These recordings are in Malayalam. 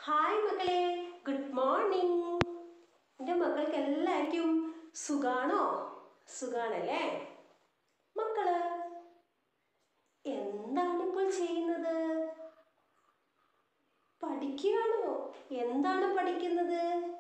ഹായ് മക്കളെ ഗുഡ് മോർണിംഗ് എൻ്റെ മക്കൾക്ക് എല്ലാവർക്കും സുഖാണോ സുഖാണല്ലേ മക്കള് എന്താണ് ഇപ്പോൾ ചെയ്യുന്നത് പഠിക്കുകയാണോ എന്താണ് പഠിക്കുന്നത്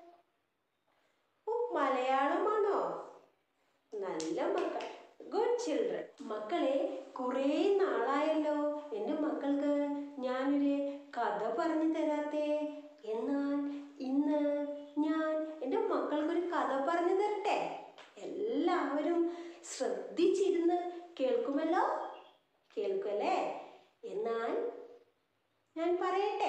ഓ മലയാളമാണോ നല്ല മക്കൾ ഗുഡ് ചിൽഡ്രൻ മക്കളെ കുറേ നാളായല്ലോ എൻ്റെ മക്കൾക്ക് ഞാനൊരു കഥ പറഞ്ഞു തരാത്തേ എന്നാൽ ഇന്ന് ഞാൻ എൻ്റെ മക്കൾക്കൊരു കഥ പറഞ്ഞു തരട്ടെ എല്ലാവരും ശ്രദ്ധിച്ചിരുന്ന് കേൾക്കുമല്ലോ കേൾക്കുമല്ലേ എന്നാൽ ഞാൻ പറയട്ടെ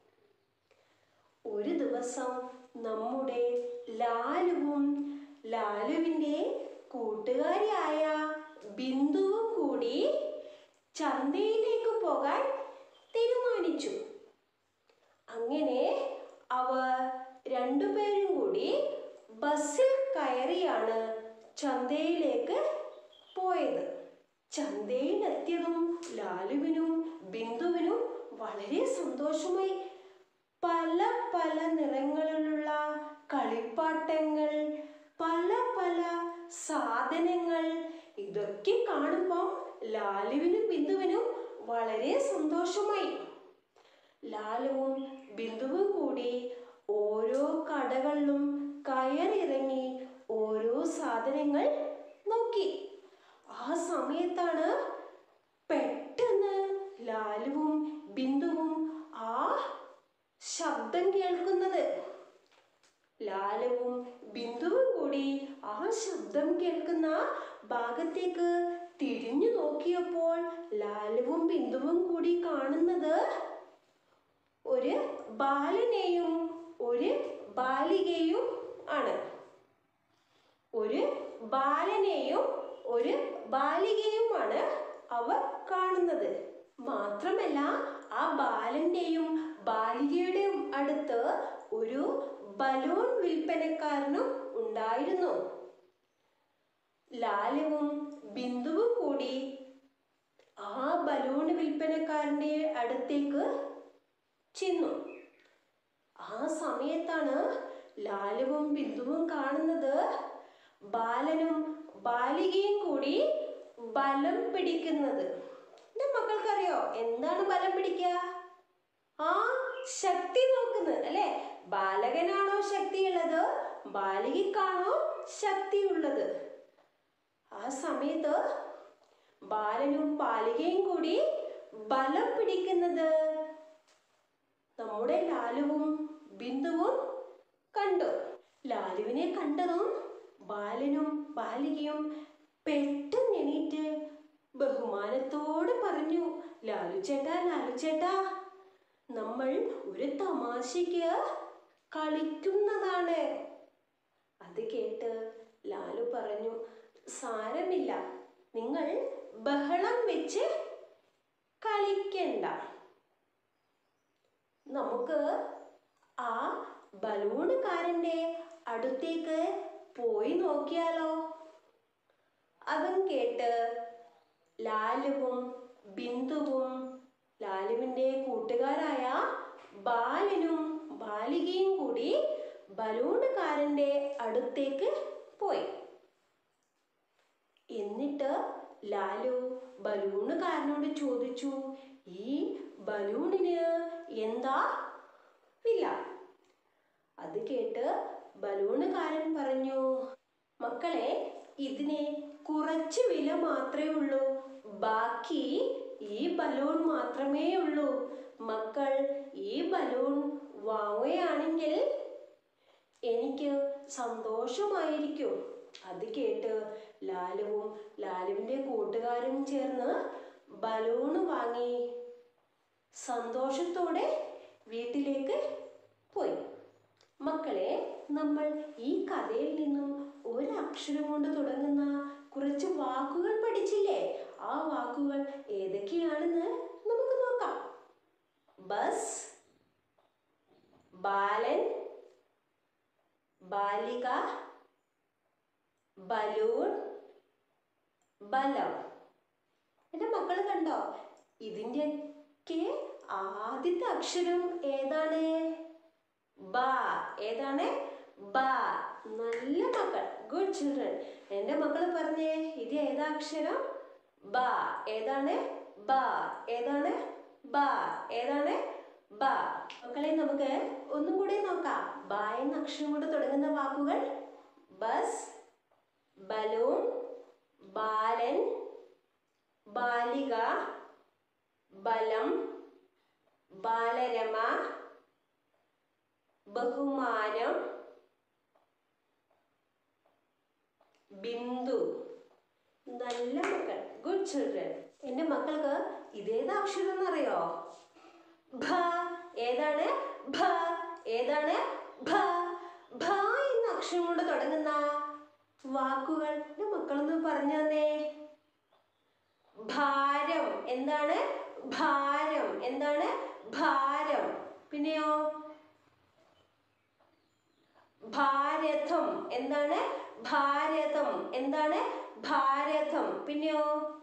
ഒരു ദിവസം നമ്മുടെ ലാലുവും ലാലുവിൻ്റെ കൂട്ടുകാരിയായ ബിന്ദുവും കൂടി ചന്തയിലേക്ക് പോകാൻ തീരുമാനിച്ചു അങ്ങനെ അവർ രണ്ടുപേരും കൂടി ബസ്സിൽ കയറിയാണ് ചന്തയിലേക്ക് പോയത് ചന്തയിലെത്തിയതും ലാലുവിനും ബിന്ദുവിനും വളരെ സന്തോഷമായി പല പല നിറങ്ങളിലുള്ള കളിപ്പാട്ടങ്ങൾ പല പല സാധനങ്ങൾ ഇതൊക്കെ കാണുമ്പം ലാലുവിനും ബിന്ദുവിനും വളരെ സന്തോഷമായി ലാലുവും ബിന്ദുവും കൂടി ഓരോ കടകളിലും കയറിറങ്ങി ഓരോ സാധനങ്ങൾ നോക്കി ആ സമയത്താണ് പെട്ടെന്ന് ലാലുവും ബിന്ദുവും ആ ശബ്ദം കേൾക്കുന്നത് ലാലുവും ബിന്ദുവും കൂടി ആ ശബ്ദം കേൾക്കുന്ന ഭാഗത്തേക്ക് തിരിഞ്ഞു നോക്കിയപ്പോൾ ലാലുവും ബിന്ദുവും കൂടി കാണുന്നത് ഒരു ബാലനെയും ഒരു ബാലികയും ആണ് ഒരു ബാലനെയും ഒരു ബാലികയുമാണ് അവർ കാണുന്നത് മാത്രമല്ല ആ ബാലന്റെയും ബാലികയുടെയും അടുത്ത് ഒരു ബലൂൺ വിൽപ്പനക്കാരനും ഉണ്ടായിരുന്നു ലാലുവും ബിന്ദുവും കൂടി ആ ബലൂൺ വിൽപ്പനക്കാരൻ്റെ അടുത്തേക്ക് ചെന്നു ആ സമയത്താണ് ലാലുവും ബിന്ദുവും കാണുന്നത് ബാലനും ബാലികയും കൂടി ബലം പിടിക്കുന്നത് എൻ്റെ മക്കൾക്കറിയോ എന്താണ് ബലം പിടിക്കുക ആ ശക്തി നോക്കുന്നത് അല്ലെ ബാലകനാണോ ശക്തിയുള്ളത് ബാലികക്കാണോ ശക്തിയുള്ളത് ആ സമയത്ത് ബാലനും ബാലികയും കൂടി ബലം പിടിക്കുന്നത് നമ്മുടെ ലാലുവും ബിന്ദുവും കണ്ടു ലാലുവിനെ കണ്ടതും ബാലനും ബാലികയും പെട്ടെന്ന് എണീറ്റ് ബഹുമാനത്തോടെ പറഞ്ഞു ലാലു ചേട്ടാ ലാലു ചേട്ടാ നമ്മൾ ഒരു തമാശയ്ക്ക് കളിക്കുന്നതാണ് അത് കേട്ട് ലാലു പറഞ്ഞു സാരമില്ല നിങ്ങൾ ബഹളം വെച്ച് കളിക്കണ്ട നമുക്ക് ആ ബലൂണുകാരൻ്റെ അടുത്തേക്ക് പോയി നോക്കിയാലോ അതും കേട്ട് ലാലുവും ബിന്ദുവും ലാലുവിൻ്റെ കൂട്ടുകാരായ ബാലനും ബാലികയും കൂടി ബലൂണുകാരൻ്റെ അടുത്തേക്ക് പോയി എന്നിട്ട് ലാലു ബലൂണുകാരനോട് ചോദിച്ചു ഈ ബലൂണിന് എന്താ വില അത് കേട്ട് ബലൂണുകാരൻ പറഞ്ഞു മക്കളെ ഇതിന് കുറച്ച് വില മാത്രമേ ഉള്ളൂ ബാക്കി ഈ ബലൂൺ മാത്രമേ ഉള്ളൂ മക്കൾ ഈ ബലൂൺ വാങ്ങുകയാണെങ്കിൽ എനിക്ക് സന്തോഷമായിരിക്കും അത് കേട്ട് ലാലുവും ലാലുവിൻ്റെ കൂട്ടുകാരും ചേർന്ന് ബലൂണ് വാങ്ങി സന്തോഷത്തോടെ വീട്ടിലേക്ക് പോയി മക്കളെ നമ്മൾ ഈ കഥയിൽ നിന്നും ഒരു അക്ഷരം കൊണ്ട് തുടങ്ങുന്ന കുറച്ച് വാക്കുകൾ പഠിച്ചില്ലേ ആ വാക്കുകൾ ഏതൊക്കെയാണെന്ന് നമുക്ക് നോക്കാം ബസ് ബാലൻ ബാലിക ബലൂൺ ബലം എൻ്റെ മക്കൾ കണ്ടോ ഇതിൻ്റെയൊക്കെ ആദ്യത്തെ അക്ഷരം ഏതാണ് ബ ഏതാണ് ബ നല്ല മക്കൾ ഗുഡ് ചിൽഡ്രൻ എൻ്റെ മക്കൾ പറഞ്ഞേ ഇത് ഏതാ അക്ഷരം ബ ഏതാണ് ബ ഏതാണ് ബ ഏതാണ് ബ മക്കളെ നമുക്ക് ഒന്നും കൂടി നോക്കാം ബ എന്ന അക്ഷരം കൊണ്ട് തുടങ്ങുന്ന വാക്കുകൾ ബസ് ബലൂൺ ബാലൻ ബാലിക ബലം ബാലരമ ബഹുമാനം ബിന്ദു നല്ല മക്കൾ ഗുഡ് ചിൽഡ്രൻ എൻ്റെ മക്കൾക്ക് ഇതേതാ അക്ഷരം എന്നറിയോ ഭ ഏതാണ് ഭ ഏതാണ് ഭ ഭ എന്ന അക്ഷരം കൊണ്ട് തുടങ്ങുന്ന വാക്കുകൾ എൻ്റെ മക്കളൊന്ന് പറഞ്ഞു തന്നേ ഭാരം എന്താണ് ഭാരം എന്താണ് ഭാരം പിന്നെയോ ഭാരതം എന്താണ് ഭാരതം എന്താണ് ഭാരതം പിന്നെയോ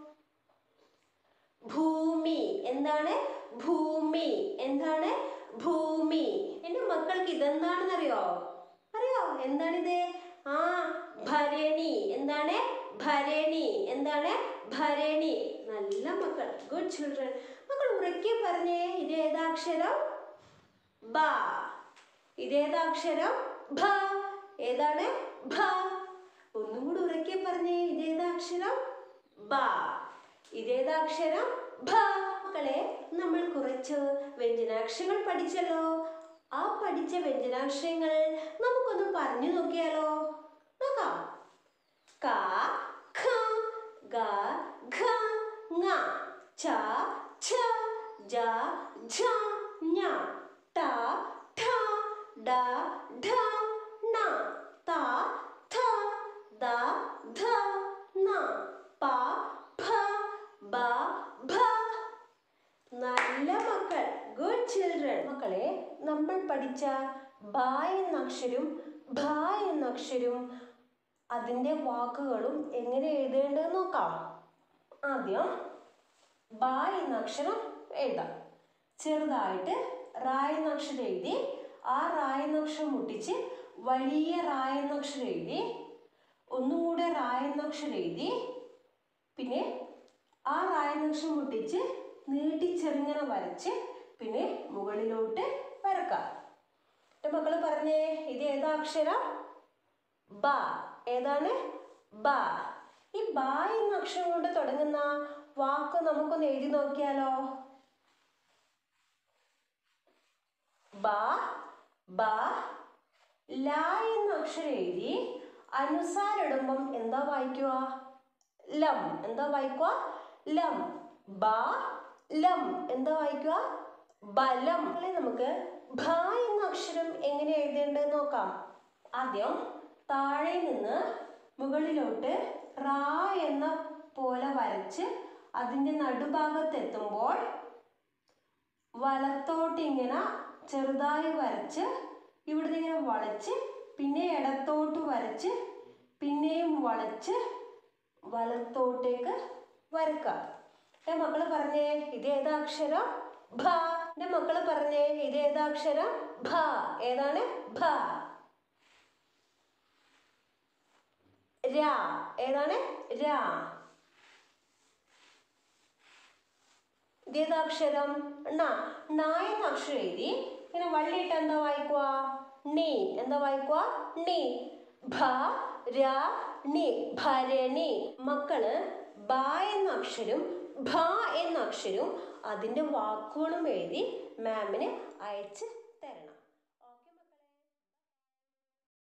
ഭൂമി എന്താണ് ഭൂമി എന്താണ് ഭൂമി എൻ്റെ മക്കൾക്ക് ഇതെന്താണെന്നറിയോ അറിയോ എന്താണിത് ആ ഭരണി എന്താണ് ഭരണി എന്താണ് ഭരണി നല്ല മക്കൾ ഗുഡ് ചിൽഡ്രൻ മക്കൾ ഉറക്കെ പറഞ്ഞേ ഇത് ഏതാക്ഷരം ബ ഇതേതാക്ഷരം ഭ ഏതാണ് ഭ ഒന്നും കൂടി ഉറക്കെ പറഞ്ഞേ ഇതേതാക്ഷരം ബ ഇതേതാക്ഷരം ഭ മക്കളെ നമ്മൾ കുറച്ച് വ്യഞ്ജനാക്ഷരങ്ങൾ പഠിച്ചല്ലോ ആ പഠിച്ച വ്യഞ്ജനാക്ഷരങ്ങൾ നമുക്കൊന്ന് പറഞ്ഞു നോക്കിയാലോ നോക്കാം ക ഖ ഗ ഘ ങ ച ഛ ജ ഝ ഞ ട ഠ ഡ ഢ ണ ത ഥ ദ ധ ന പ ഫ ബ ഭ നല്ല മക്കൾ ഗുഡ് ചിൽഡ്രൻ മക്കളെ നമ്മൾ പഠിച്ച ബ എന്ന അക്ഷരവും ഭ എന്ന അക്ഷരവും അതിൻ്റെ വാക്കുകളും എങ്ങനെ എഴുതേണ്ടതെന്ന് നോക്കാം ആദ്യം ബ എന്ന അക്ഷരം എഴുതാം ചെറുതായിട്ട് റാ എന്ന അക്ഷരം എഴുതി ആ റാ എന്ന അക്ഷരം മുട്ടിച്ച് വലിയ റാ എന്ന അക്ഷരം എഴുതി ഒന്നും കൂടെ റാ എന്ന അക്ഷരം എഴുതി പിന്നെ ആ റാ എന്ന അക്ഷരം മുട്ടിച്ച് നീട്ടി ചെറുങ്ങനെ വരച്ച് പിന്നെ മുകളിലോട്ട് വരക്കാം എൻ്റെ മക്കൾ പറഞ്ഞേ ഇത് ഏതാ അക്ഷരം ബ ഏതാണ് ബ ഈ ബ എന്ന അക്ഷരം കൊണ്ട് തുടങ്ങുന്ന വാക്ക് നമുക്കൊന്ന് എഴുതി നോക്കിയാലോ ബ ബ ല എന്ന അക്ഷരം എഴുതി അനുസാരിടുമ്പം എന്താ വായിക്കുക ലം എന്താ വായിക്കുക ലം ബ ലം എന്താ വായിക്കുക ബലം അല്ലെ നമുക്ക് ഭ എന്ന അക്ഷരം എങ്ങനെ എഴുതേണ്ടത് നോക്കാം ആദ്യം താഴെ നിന്ന് മുകളിലോട്ട് റാ എന്ന പോലെ വരച്ച് അതിൻ്റെ നടുഭാഗത്തെത്തുമ്പോൾ വലത്തോട്ട് ഇങ്ങനെ ചെറുതായി വരച്ച് ഇവിടുന്ന് ഇങ്ങനെ വളച്ച് പിന്നെ ഇടത്തോട്ട് വരച്ച് പിന്നെയും വളച്ച് വലത്തോട്ടേക്ക് വരക്കുക എൻ്റെ മക്കൾ പറഞ്ഞേ ഇത് ഏതാ അക്ഷരം ഭ എൻ്റെ മക്കൾ പറഞ്ഞേ ഇത് ഏതാ അക്ഷരം ഭ ഏതാണ് ഭ രാ ഏതാണ് രാ ഇതേതാ അക്ഷരം ണ ണ എന്ന അക്ഷരം എഴുതി ഇങ്ങനെ വള്ളിയിട്ട് എന്താ വായിക്കുക നീ എന്താ വായിക്കുക നീ ഭ ര ണി ഭരണി മക്കള് ബ എന്ന അക്ഷരം ഭ എന്ന അക്ഷരവും അതിൻ്റെ വാക്കുകളും എഴുതി മാമിന് അയച്ച് തരണം